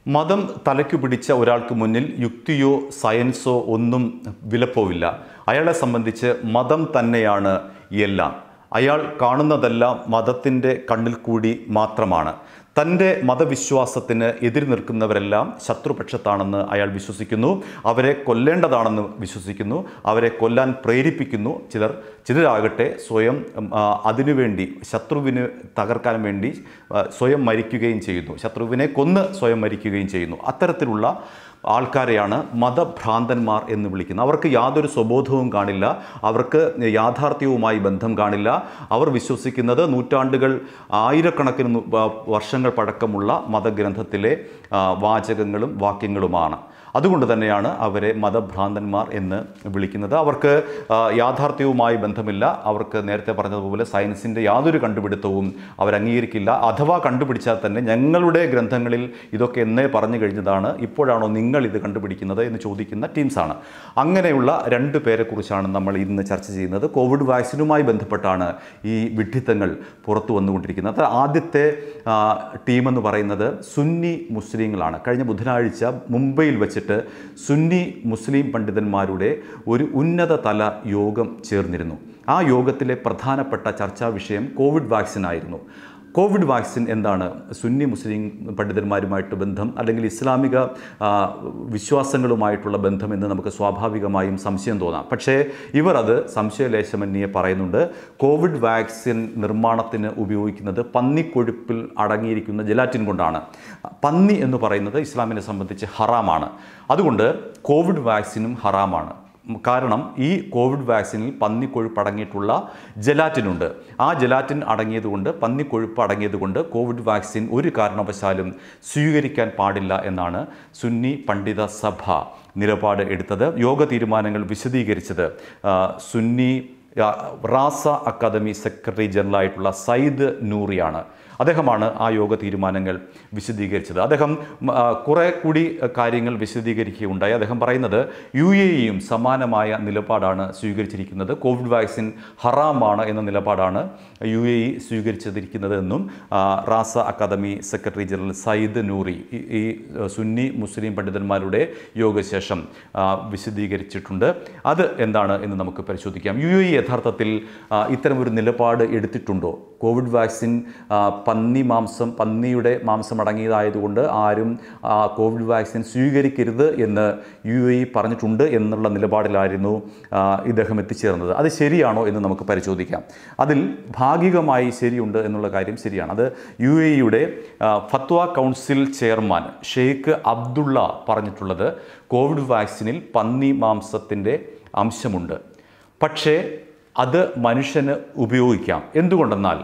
മതം തലയ്ക്കു പിടിച്ച ഒരാൾക്ക് മുന്നിൽ യുക്തിയോ സയൻസോ ഒന്നും വിലപ്പോവില്ല അയാളെ സംബന്ധിച്ച് മതം തന്നെയാണ് എല്ലാം അയാൾ കാണുന്നതെല്ലാം മതത്തിൻ്റെ കണ്ണിൽ കൂടി മാത്രമാണ് തൻ്റെ മതവിശ്വാസത്തിന് എതിര് നിൽക്കുന്നവരെല്ലാം ശത്രുപക്ഷത്താണെന്ന് അയാൾ വിശ്വസിക്കുന്നു അവരെ കൊല്ലേണ്ടതാണെന്ന് വിശ്വസിക്കുന്നു അവരെ കൊല്ലാൻ പ്രേരിപ്പിക്കുന്നു ചിലർ ചിലരാകട്ടെ സ്വയം ഉം, ആ, അതിനുവേണ്ടി ശത്രുവിന് തകർക്കാൻ വേണ്ടി ആ, സ്വയം മരിക്കുകയും ചെയ്യുന്നു ശത്രുവിനെ കൊന്ന് സ്വയം മരിക്കുകയും ചെയ്യുന്നു അത്തരത്തിലുള്ള ആൾക്കാരെയാണ് മതഭ്രാന്തന്മാർ എന്ന് വിളിക്കുന്നത് അവർക്ക് യാതൊരു സ്വബോധവും കാണില്ല അവർക്ക് യാഥാർത്ഥ്യവുമായി ബന്ധം കാണില്ല അവർ വിശ്വസിക്കുന്നത് നൂറ്റാണ്ടുകൾ ആയിരക്കണക്കിന് നു- വ- വർഷങ്ങൾ പഴക്കമുള്ള മതഗ്രന്ഥത്തിലെ ആ, വാചകങ്ങളും വാക്യങ്ങളുമാണ് അതുകൊണ്ട് തന്നെയാണ് അവരെ മതഭ്രാന്തന്മാർ എന്ന് വിളിക്കുന്നത് അവർക്ക് ആ, യാഥാർത്ഥ്യവുമായി ബന്ധമില്ല അവർക്ക് നേരത്തെ പറഞ്ഞതുപോലെ സയൻസിൻ്റെ യാതൊരു കണ്ടുപിടുത്തവും അവർ അംഗീകരിക്കില്ല അഥവാ കണ്ടുപിടിച്ചാൽ തന്നെ ഞങ്ങളുടെ ഗ്രന്ഥങ്ങളിൽ ഇതൊക്കെ എന്നേ പറഞ്ഞു കഴിഞ്ഞതാണ് ഇപ്പോഴാണോ നിങ്ങൾ ഇത് കണ്ടുപിടിക്കുന്നത് എന്ന് ചോദിക്കുന്ന ടീംസാണ് അങ്ങനെയുള്ള രണ്ട് പേരെക്കുറിച്ചാണ് നമ്മൾ ഇന്ന് ചർച്ച ചെയ്യുന്നത് കോവിഡ് വാക്സിനുമായി ബന്ധപ്പെട്ടാണ് ഈ വിഡ്ഢിത്തങ്ങൾ പുറത്തു വന്നുകൊണ്ടിരിക്കുന്നത് അത് ആദ്യത്തെ ആ, ടീമെന്ന് പറയുന്നത് സുന്നി മുസ്ലിങ്ങളാണ് കഴിഞ്ഞ ബുധനാഴ്ച മുംബൈയിൽ വെച്ചിട്ട് സുന്നി മുസ്ലിം പണ്ഡിതന്മാരുടെ ഒരു ഉന്നത തല യോഗം ചേർന്നിരുന്നു ആ യോഗത്തിലെ പ്രധാനപ്പെട്ട ചർച്ചാ വിഷയം കോവിഡ് വാക്സിൻ ആയിരുന്നു കോവിഡ് വാക്സിൻ എന്താണ് സുന്നി മുസ്ലിം പണ്ഡിതന്മാരുമായിട്ട് ബന്ധം അല്ലെങ്കിൽ ഇസ്ലാമിക ആ, വിശ്വാസങ്ങളുമായിട്ടുള്ള ബന്ധം എന്ന് നമുക്ക് സ്വാഭാവികമായും സംശയം തോന്നാം പക്ഷേ ഇവർ അത് സംശയലേശമന്യെ പറയുന്നുണ്ട് കോവിഡ് വാക്സിൻ നിർമ്മാണത്തിന് ഉപയോഗിക്കുന്നത് പന്നിക്കൊഴുപ്പിൽ അടങ്ങിയിരിക്കുന്ന ജലാറ്റിൻ കൊണ്ടാണ് പന്നി എന്ന് പറയുന്നത് ഇസ്ലാമിനെ സംബന്ധിച്ച് ഹറാമാണ് അതുകൊണ്ട് കോവിഡ് വാക്സിനും ഹറാമാണ് കാരണം ഈ കോവിഡ് വാക്സിനിൽ പന്നിക്കൊഴുപ്പ് അടങ്ങിയിട്ടുള്ള ജലാറ്റിനുണ്ട് ആ ജലാറ്റിൻ അടങ്ങിയതുകൊണ്ട് പന്നിക്കൊഴുപ്പ് അടങ്ങിയതുകൊണ്ട് കോവിഡ് വാക്സിൻ ഒരു കാരണവശാലും സ്വീകരിക്കാൻ പാടില്ല എന്നാണ് സുന്നി പണ്ഡിത സഭ നിലപാട് എടുത്തത് യോഗ തീരുമാനങ്ങൾ വിശദീകരിച്ചത് ആ, സുന്നി ആ, റാസ അക്കാദമി സെക്രട്ടറി ജനറലായിട്ടുള്ള സയ്യിദ് നൂറിയാണ് അദ്ദേഹമാണ് ആ യോഗ തീരുമാനങ്ങൾ വിശദീകരിച്ചത് അദ്ദേഹം ഉം, ആ, കുറെ കൂടി കാര്യങ്ങൾ വിശദീകരിക്കുകയുണ്ടായി അദ്ദേഹം പറയുന്നത് യു എ ഇയും സമാനമായ നിലപാടാണ് സ്വീകരിച്ചിരിക്കുന്നത് കോവിഡ് വാക്സിൻ ഹറാമാണ് എന്ന നിലപാടാണ് യു എ ഇ സ്വീകരിച്ചിരിക്കുന്നത് എന്നും ആ, Raza Academy secretary general Sayyid Noori ഈ- ഈ സുന്നി മുസ്ലിം പണ്ഡിതന്മാരുടെ യോഗശേഷം ആ, വിശദീകരിച്ചിട്ടുണ്ട് അത് എന്താണ് എന്ന് നമുക്ക് പരിശോധിക്കാം യു എ ഇ യഥാർത്ഥത്തിൽ ആ, ഇത്തരമൊരു നിലപാട് എടുത്തിട്ടുണ്ടോ കോവിഡ് വാക്സിൻ ആ, പന്നി മാംസം പന്നിയുടെ മാംസം അടങ്ങിയതായതുകൊണ്ട് ആരും ആ, കോവിഡ് വാക്സിൻ സ്വീകരിക്കരുത് എന്ന് യു എ ഇ പറഞ്ഞിട്ടുണ്ട് എന്നുള്ള നിലപാടിലായിരുന്നു ആ, ഇദ്ദേഹം എത്തിച്ചേർന്നത് അത് ശരിയാണോ എന്ന് നമുക്ക് പരിശോധിക്കാം അതിൽ ഭാഗികമായി ശരിയുണ്ട് എന്നുള്ള കാര്യം ശരിയാണ് അത് യു എ ഇയുടെ ഫത്വ കൗൺസിൽ ചെയർമാൻ ഷെയ്ഖ് അബ്ദുള്ള പറഞ്ഞിട്ടുള്ളത് കോവിഡ് വാക്സിനിൽ പന്നി മാംസത്തിൻ്റെ അംശമുണ്ട് പക്ഷേ അത് മനുഷ്യന് ഉപയോഗിക്കാം എന്തുകൊണ്ടെന്നാൽ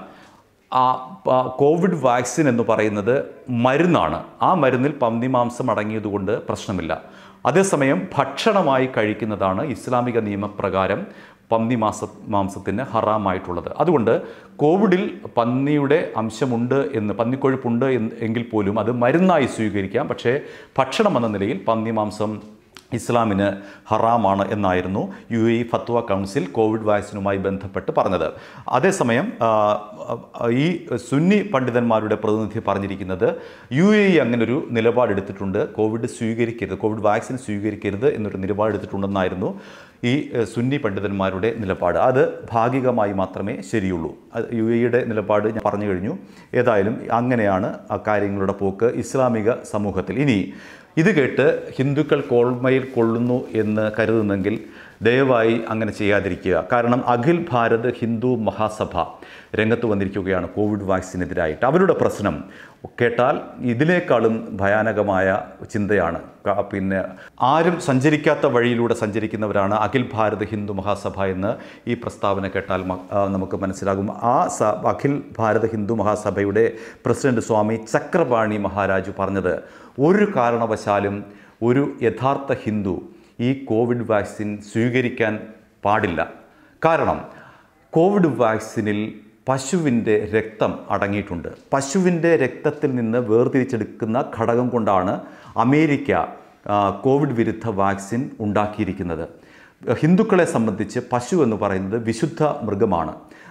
ആ പ- കോവിഡ് വാക്സിൻ എന്ന് പറയുന്നത് മരുന്നാണ് ആ മരുന്നിൽ പന്നിമാംസം അടങ്ങിയതുകൊണ്ട് പ്രശ്നമില്ല അതേസമയം ഭക്ഷണമായി കഴിക്കുന്നതാണ് ഇസ്ലാമിക നിയമപ്രകാരം പന്നി മാസ മാംസത്തിന് ഹറാമായിട്ടുള്ളത് അതുകൊണ്ട് കോവിഡിൽ പന്നിയുടെ അംശമുണ്ട് എന്ന് പന്നിക്കൊഴുപ്പുണ്ട് എന്ന് എങ്കിൽ പോലും അത് മരുന്നായി സ്വീകരിക്കാം പക്ഷേ ഭക്ഷണം എന്ന നിലയിൽ പന്നി മാംസം ഇസ്ലാമിന് ഹറാമാണ് എന്നായിരുന്നു യു എ ഫത്വ കൗൺസിൽ കോവിഡ് വാക്സിനുമായി ബന്ധപ്പെട്ട് പറഞ്ഞത് അതേസമയം ആ, ആ, ഈ സുന്നി പണ്ഡിതന്മാരുടെ പ്രതിനിധി പറഞ്ഞിരിക്കുന്നത് യു എ ഇ അങ്ങനൊരു നിലപാടെടുത്തിട്ടുണ്ട് കോവിഡ് സ്വീകരിക്കരുത് കോവിഡ് വാക്സിൻ സ്വീകരിക്കരുത് എന്നൊരു നിലപാടെടുത്തിട്ടുണ്ടെന്നായിരുന്നു ഈ ഏഹ്, സുന്നി പണ്ഡിതന്മാരുടെ നിലപാട് അത് ഭാഗികമായി മാത്രമേ ശരിയുള്ളൂ അത് യു എയുടെ നിലപാട് ഞാൻ പറഞ്ഞു കഴിഞ്ഞു ഏതായാലും അങ്ങനെയാണ് ആ കാര്യങ്ങളുടെ പോക്ക് ഇസ്ലാമിക സമൂഹത്തിൽ ഇനി ഇത് കേട്ട് ഹിന്ദുക്കൾ കോൾമയിൽ കൊള്ളുന്നു എന്ന് കരുതുന്നെങ്കിൽ ദയവായി അങ്ങനെ ചെയ്യാതിരിക്കുക കാരണം അഖിൽ ഭാരത് ഹിന്ദു മഹാസഭ രംഗത്ത് വന്നിരിക്കുകയാണ് കോവിഡ് വാക്സിനെതിരായിട്ട് അവരുടെ പ്രശ്നം കേട്ടാൽ ഇതിനേക്കാളും ഭയാനകമായ ചിന്തയാണ് ക- പിന്നെ ആരും സഞ്ചരിക്കാത്ത വഴിയിലൂടെ സഞ്ചരിക്കുന്നവരാണ് അഖിൽ ഭാരത് ഹിന്ദു മഹാസഭ എന്ന് ഈ പ്രസ്താവന കേട്ടാൽ മ- ആ, നമുക്ക് മനസ്സിലാകും ആ സ അഖിൽ ഭാരത് ഹിന്ദു മഹാസഭയുടെ പ്രസിഡന്റ് സ്വാമി ചക്രപാണി മഹാരാജ് പറഞ്ഞത് ഒരു കാരണവശാലും ഒരു യഥാർത്ഥ ഹിന്ദു ഈ കോവിഡ് വാക്സിൻ സ്വീകരിക്കാൻ പാടില്ല കാരണം കോവിഡ് വാക്സിനിൽ പശുവിൻ്റെ രക്തം അടങ്ങിയിട്ടുണ്ട് പശുവിൻ്റെ രക്തത്തിൽ നിന്ന് വേർതിരിച്ചെടുക്കുന്ന ഘടകം കൊണ്ടാണ് അമേരിക്ക ആ, കോവിഡ് വിരുദ്ധ വാക്സിൻ ഉണ്ടാക്കിയിരിക്കുന്നത് ഹിന്ദുക്കളെ സംബന്ധിച്ച് പശു എന്ന് പറയുന്നത് വിശുദ്ധ മൃഗമാണ്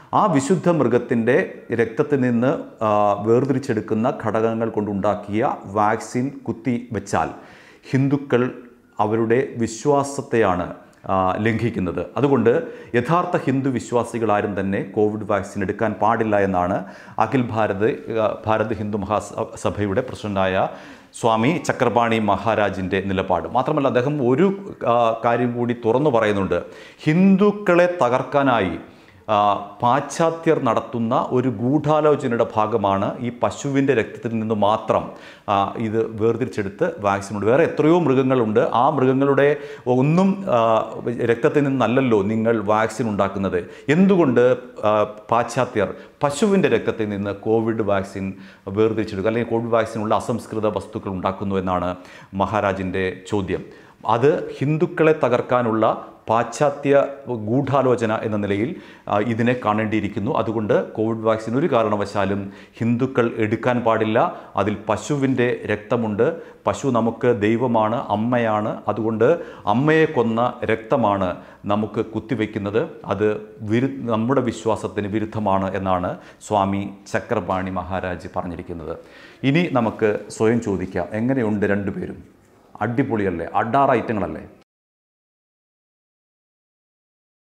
ആ വിശുദ്ധ മൃഗത്തിൻ്റെ രക്തത്തിൽ നിന്ന് ആ, വേർതിരിച്ചെടുക്കുന്ന ഘടകങ്ങൾ കൊണ്ടുണ്ടാക്കിയ വാക്സിൻ കുത്തി വെച്ചാൽ ഹിന്ദുക്കൾ അവരുടെ വിശ്വാസത്തെയാണ് ആ, ലംഘിക്കുന്നത് അതുകൊണ്ട് യഥാർത്ഥ ഹിന്ദു വിശ്വാസികളാരും തന്നെ കോവിഡ് വാക്സിൻ എടുക്കാൻ പാടില്ല എന്നാണ് അഖിൽ ഭാരത് ആ, ഭാരത് ഹിന്ദു മഹാസഭയുടെ പ്രസിഡന്റായ സ്വാമി ചക്രപാണി മഹാരാജിൻ്റെ നിലപാട് മാത്രമല്ല അദ്ദേഹം ഒരു ആ, കാര്യം കൂടി തുറന്നു പറയുന്നുണ്ട് ഹിന്ദുക്കളെ തകർക്കാനായി ആ, പാശ്ചാത്യർ നടത്തുന്ന ഒരു ഗൂഢാലോചനയുടെ ഭാഗമാണ് ഈ പശുവിൻ്റെ രക്തത്തിൽ നിന്ന് മാത്രം ആ, ഇത് വേർതിരിച്ചെടുത്ത് വാക്സിനുണ്ട് വേറെ എത്രയോ മൃഗങ്ങളുണ്ട് ആ മൃഗങ്ങളുടെ ഒന്നും ആ, രക്തത്തിൽ നിന്നല്ലല്ലോ നിങ്ങൾ വാക്സിൻ ഉണ്ടാക്കുന്നത് എന്തുകൊണ്ട് ആ, പാശ്ചാത്യർ പശുവിൻ്റെ രക്തത്തിൽ നിന്ന് കോവിഡ് വാക്സിൻ വേർതിരിച്ചെടുക്കുക അല്ലെങ്കിൽ കോവിഡ് വാക്സിനുള്ള അസംസ്കൃത വസ്തുക്കൾ ഉണ്ടാക്കുന്നു എന്നാണ് മഹാരാജിൻ്റെ ചോദ്യം അത് ഹിന്ദുക്കളെ തകർക്കാനുള്ള പാശ്ചാത്യ ഗൂഢാലോചന എന്ന നിലയിൽ ആ, ഇതിനെ കാണേണ്ടിയിരിക്കുന്നു അതുകൊണ്ട് കോവിഡ് വാക്സിൻ ഒരു കാരണവശാലും ഹിന്ദുക്കൾ എടുക്കാൻ പാടില്ല അതിൽ പശുവിൻ്റെ രക്തമുണ്ട് പശു നമുക്ക് ദൈവമാണ് അമ്മയാണ് അതുകൊണ്ട് അമ്മയെ കൊന്ന രക്തമാണ് നമുക്ക് കുത്തിവെക്കുന്നത് അത് വിരു നമ്മുടെ വിശ്വാസത്തിന് വിരുദ്ധമാണ് എന്നാണ് സ്വാമി ചക്രപാണി മഹാരാജ് പറഞ്ഞിരിക്കുന്നത് ഇനി നമുക്ക് സ്വയം ചോദിക്കാം എങ്ങനെയുണ്ട് രണ്ടുപേരും അടിപൊളിയല്ലേ അഡാറ് ഐറ്റങ്ങളല്ലേ